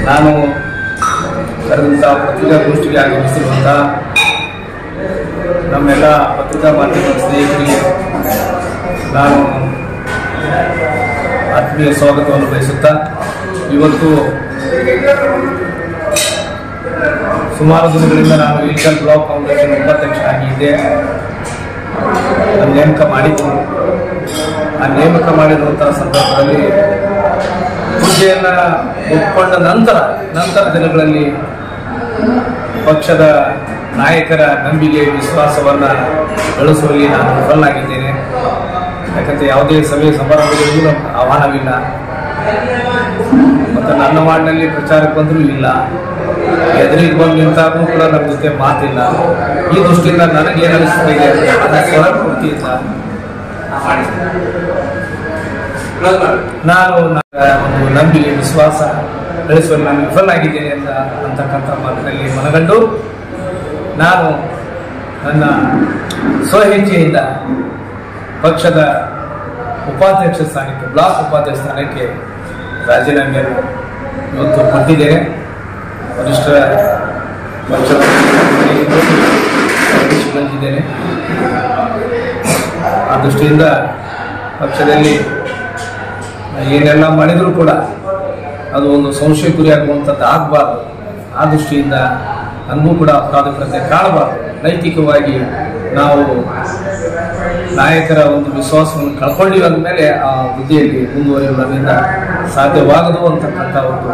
ನಾನು ಕರೆದಂಥ ಪತ್ರಿಕಾಗೋಷ್ಠಿಗೆ ಆಗಮಿಸಿರುವಂಥ ನಮ್ಮೆಲ್ಲ ಪತ್ರಿಕಾ ಮಾಧ್ಯಮದ ಸ್ನೇಹಿತರಿಗೆ ನಾನು ಆತ್ಮೀಯ ಸ್ವಾಗತವನ್ನು ಬಯಸುತ್ತಾ ಇವತ್ತು ಸುಮಾರು ದಿನಗಳಿಂದ ನಾನು ಇಲ್ಕಲ್ ಬ್ಲಾಕ್ ಫೌಂಡೇಶನ್ ಉಪಾಧ್ಯಕ್ಷನಾಗಿದ್ದೆ ನಾನು ನೇಮಕ ಮಾಡಿದ್ದು ಆ ನೇಮಕ ಮಾಡಿರುವಂತಹ ಸಂದರ್ಭದಲ್ಲಿ ಹುದ್ದೆಯನ್ನ ಒಪ್ಕೊಂಡ ನಂತರ ನಂತರ ದಿನಗಳಲ್ಲಿ ಪಕ್ಷದ ನಾಯಕರ ನಂಬಿಕೆ ವಿಶ್ವಾಸವನ್ನ ಗಳಿಸುವಲ್ಲಿ ನಾನು ವಿಫಲನಾಗಿದ್ದೇನೆ ಯಾಕಂದ್ರೆ ಯಾವುದೇ ಸಭೆ ಸಮಾರಂಭಗಳಿಗೂ ನಮ್ಗೆ ಆಹ್ವಾನವಿಲ್ಲ ಮತ್ತು ನನ್ನ ವಾರ್ಡ್ನಲ್ಲಿ ಪ್ರಚಾರಕ್ಕೆ ಬಂದರೂ ಇಲ್ಲ ಎದುರಿಗೆ ಬಂದು ನಿಂತಾಗೂ ಕೂಡ ನಮ್ಮ ಜೊತೆ ಮಾತಿಲ್ಲ ಈ ದೃಷ್ಟಿಯಿಂದ ನನಗೇನು ಅನಿಸ್ತಾ ಇದೆ ಅಂದ್ರೆ ನನ್ನ ಸ್ವರಪೂರ್ತಿಯಿಂದ ನಾನು ನನ್ನ ಒಂದು ನಂಬಿಕೆ ವಿಶ್ವಾಸ ಗಳಿಸುವಲ್ಲಿ ನಾನು ವಿಫಲನಾಗಿದ್ದೇನೆ ಅಂತ ಅಂತಕ್ಕಂಥ ಮಾತಿನಲ್ಲಿ ಮನಗಂಡು ನಾನು ನನ್ನ ಸ್ವಹೆಚ್ಚೆಯಿಂದ ಪಕ್ಷದ ಉಪಾಧ್ಯಕ್ಷ ಸ್ಥಾನಕ್ಕೆ ಬ್ಲಾಕ್ ಉಪಾಧ್ಯಕ್ಷ ಸ್ಥಾನಕ್ಕೆ ರಾಜೀನಾಮೆಯನ್ನು ಇವತ್ತು ಕೊಟ್ಟಿದ್ದೇನೆ ವರಿಷ್ಠರ ಪಕ್ಷದ ಬಂದಿದ್ದೇನೆ ಆ ದೃಷ್ಟಿಯಿಂದ ಪಕ್ಷದಲ್ಲಿ ಏನೆಲ್ಲ ಮಾಡಿದರೂ ಕೂಡ ಅದು ಒಂದು ಸಂಶಯ ಗುರಿಯಾಗುವಂಥದ್ದು ಆಗಬಾರ್ದು ಆ ದೃಷ್ಟಿಯಿಂದ ನನಗೂ ಕೂಡ ಅಪರಾಧಕರತೆ ಕಾಣಬಾರ್ದು ನೈತಿಕವಾಗಿ ನಾವು ನಾಯಕರ ಒಂದು ವಿಶ್ವಾಸವನ್ನು ಕಳ್ಕೊಂಡಿವಿ ಅಂದಮೇಲೆ ಆ ಹುದ್ದೆಯಲ್ಲಿ ಮುಂದುವರಿಯುವ ನನ್ನಿಂದ ಸಾಧ್ಯವಾಗದು ಅಂತಕ್ಕಂಥ ಒಂದು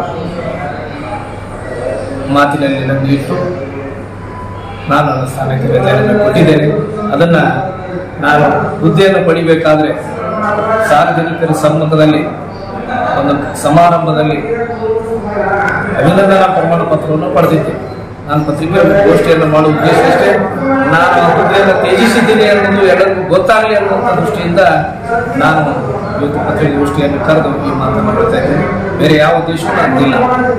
ಮಾತಿನಲ್ಲಿ ನಮಗೆ ಇಟ್ಟು ನಾನು ನನ್ನ ಸ್ಥಾನಕ್ಕೆ ರಜೆಯನ್ನು ಕೊಟ್ಟಿದ್ದೇನೆ ಅದನ್ನ ನಾನು ಹುದ್ದೆಯನ್ನು ಪಡಿಬೇಕಾದ್ರೆ ಸಾರ್ವಜನಿಕರ ಸಮ್ಮುಖದಲ್ಲಿ ಒಂದು ಸಮಾರಂಭದಲ್ಲಿ ಅಭಿನಂದನಾ ಪ್ರಮಾಣ ಪತ್ರವನ್ನು ಪಡೆದಿದ್ದೆ ನಾನು ಪತ್ರಿಕೆ ಗೋಷ್ಠಿಯನ್ನು ಮಾಡುವ ಉದ್ದೇಶ ಅಷ್ಟೇ ನಾನು ಆ ಹುದ್ದೆಯನ್ನು ತ್ಯಜಿಸಿದ್ದೀನಿ ಅನ್ನೋದು ಎಲ್ಲರಿಗೂ ಗೊತ್ತಾಗಲಿ ಅನ್ನುವಂಥ ದೃಷ್ಟಿಯಿಂದ ನಾನು ಇವತ್ತು ಪತ್ರಿಕೆ ಗೋಷ್ಠಿಯನ್ನು ಕರೆದು ಈ ಮಾತನ್ನು ಹೇಳ್ತಾ ಇದ್ದೇನೆ ಬೇರೆ ಯಾವ ಉದ್ದೇಶವೂ ನಂದಿಲ್ಲ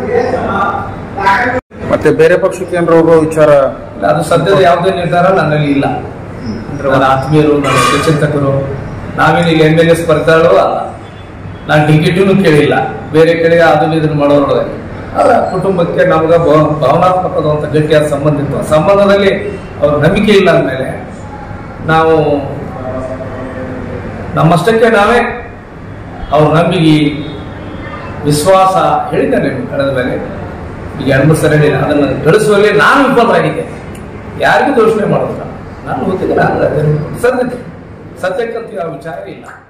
ಮತ್ತೆ ಬೇರೆ ಪಕ್ಷಕ್ಕೆ ಏನಾರ ಹೋಗೋ ವಿಚಾರ ಇಲ್ಲ, ಅದು ಸದ್ಯದ ಯಾವುದೇ ನಿರ್ಧಾರ ನನ್ನಲ್ಲಿ ಇಲ್ಲ ನನ್ನ ಆತ್ಮೀಯರು ನನ್ನ ಚಿಂತಕರು ನಾವೇನೀಗ ಎಮ್ ಎಲ್ ಎ ಸ್ಪರ್ಧಾಳು ಅಲ್ಲ ನಾನು ಟಿಕೆಟೂ ಕೇಳಿಲ್ಲ ಬೇರೆ ಕಡೆ ಅದನ್ನ ಇದನ್ನು ಮಾಡೋರೊಳಗೆ ಅಲ್ಲ ಕುಟುಂಬಕ್ಕೆ ನಮ್ಗೆ ಭಾ- ಭಾವನಾತ್ಮಕವಾದಂಥ ಗಟ್ಟಿಯಾದ ಸಂಬಂಧ ಇತ್ತು ಆ ಸಂಬಂಧದಲ್ಲಿ ಅವ್ರ ನಂಬಿಕೆ ಇಲ್ಲ ಅಂದಮೇಲೆ ನಾವು ನಮ್ಮಷ್ಟಕ್ಕೆ ನಾವೇ ಅವ್ರ ನಂಬಿಕೆ ವಿಶ್ವಾಸ ಹೇಳಿದ್ದಾನೆ ಕಳೆದ ಮೇಲೆ ಈಗ ಎರಡು ಮೂರು ಸರಿ ಹೇಳಿಲ್ಲ ಅದನ್ನು ಗಳಿಸುವಲ್ಲಿ ನಾನು ವಿಫಲರಾಗಿದ್ದೆ ಯಾರಿಗೂ ದೋಷಣೆ ಮಾಡೋದಿಲ್ಲ ನಾನು ಗೊತ್ತಿಲ್ಲ ಸತ್ಯತೆ ಸತ್ಯಕ್ಕಂತೂ ಯಾವ ವಿಚಾರ ಇಲ್ಲ